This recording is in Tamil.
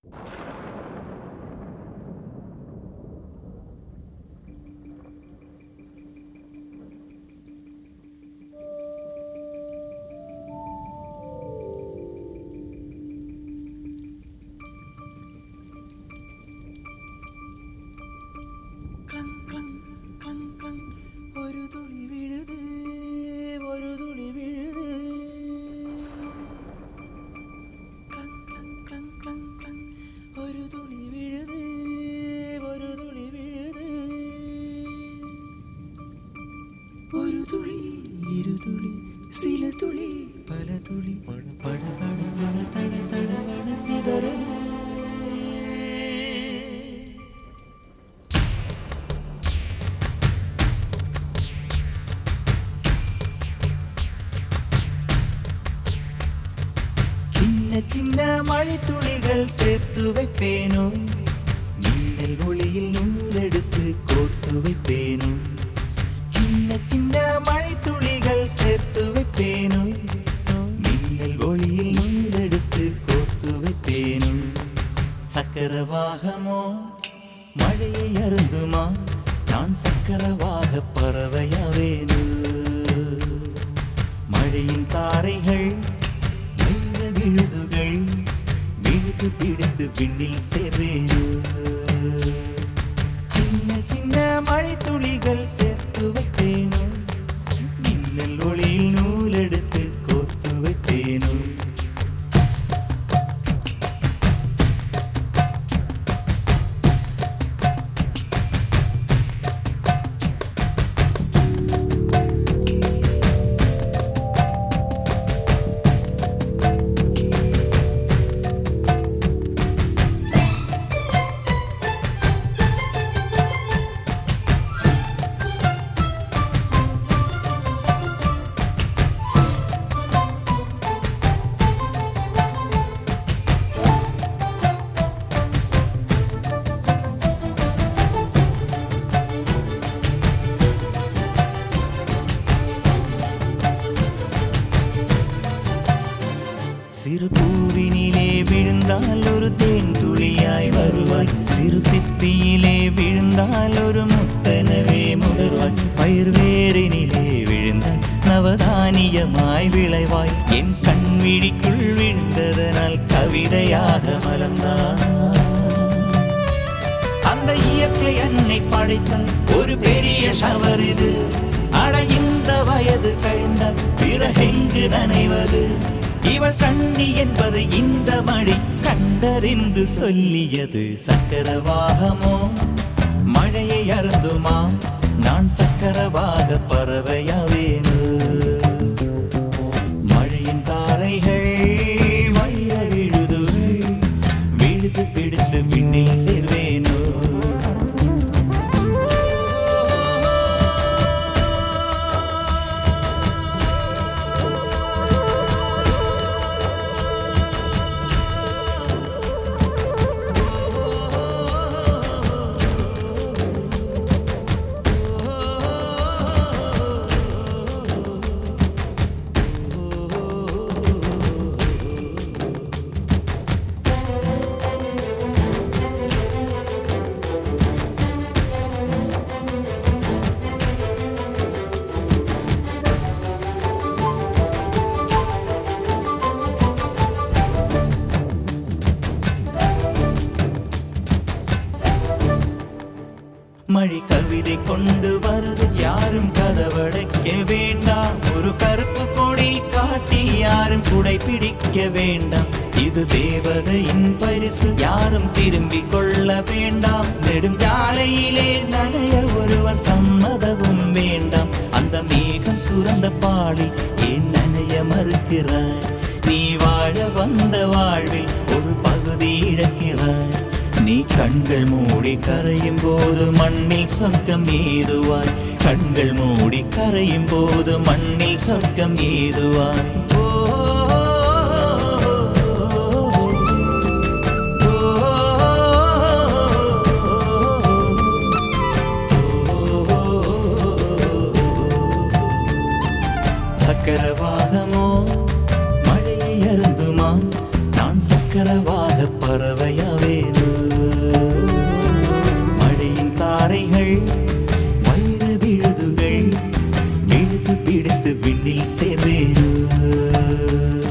ക്ലങ് ക്ലങ് ക്ലങ് ക്ലങ് ഒരു തുളി വിഴുത് ഒരു തുളി വിഴുത് ക്ലങ് ക്ലങ് ക്ലങ് ക്ലങ് ക്ലങ് ഒരു തുളി വിഴുത് ഒരു തുളി വിഴുത് ഒരു തുളി ഇരു തുളി சில துளி பல துளி பட பட பட பட தட தட சட சிதறது சின்ன சின்ன மழைத்துளிகள் சேர்த்து வைப்பேனோ மின்னல் ஒளியில் நூலெடுத்து கோர்த்து வைப்பேனோ சின்ன சின்ன மழைத்துளிகள் சேர்த்து வைப்பேனோ மின்னல் ஒளியில் நூலெடுத்து கோர்த்து வைப்பேனோ சக்கரவாகமோ மழையை அருந்துமா நான் சக்கரவாக பறவையாவேனு மழையின் தாரைகள் வைர விழுதுகள் விழுது பிடித்து விண்ணில் சேர்வேனு சின்ன சின்ன மழை துளிகள் சேர்த்து வைப்பேனோ மின்னல் ஒளியில் நூலெடுத்து கோர்த்து வைப்பேனோ சிறு பூவினிலே விழுந்தால் ஒரு தேன் துளியாய் வருவாய் சிறு சிப்பியிலே விழுந்தால் ஒரு முத்தனவே முடர்வாய் பயிர் வேரினிலே விழுந்தால் நவதானியமாய் விளைவாய் என் கண் விழிக்குள் விழுந்ததனால் கவிதையாக மலர்ந்தான் அந்த இயற்கை என்னை படைத்த ஒரு பெரிய ஷவர் இது அட இந்த வயது கழிந்த பிறகெங்கு நனைவது இவள் கண்ணி என்பது இந்த மழை கண்டறிந்து சொல்லியது சக்கரவாகமோ மழையை அருந்துமா நான் சக்கரவாக பறவையாவேனு மழையின் தாரைகள் வைர விழுதுகள் விழுது பிடித்து விண்ணில் சேர்வேனோ மழை கவிதை கொண்டு வருது யாரும் கதவடைக்க வேண்டாம் ஒரு கருப்பு கொடி காட்டி யாரும் குடை பிடிக்க வேண்டாம் இது தேவதையின் பரிசு யாரும் திரும்பிக் கொள்ள வேண்டாம் நெடுஞ்சாலையிலே நனைய ஒருவர் சம்மதமும் வேண்டாம் அந்த மேகம் சுரந்த பாடில் ஏன் நனைய மறுக்கிறாய் நீ வாழ வந்த வாழ்வில் ஒரு பகுதி இழக்கிறாய் நீ கண்கள் மூடி கரையும் போது மண்ணில் சொர்க்கம் ஏதுவாய் கண்கள் மூடி கரையும் போது மண்ணில் சொர்க்கம் ஏதுவாய் ஓ, சக்கரவாகமோ மழையை அருந்துமா நான் சக்கரவாக பற பறவையாவேது மழையின் தாரைகள் வைர விழுதுகள் விழுது பிடித்து விண்ணில் சேர்வேறு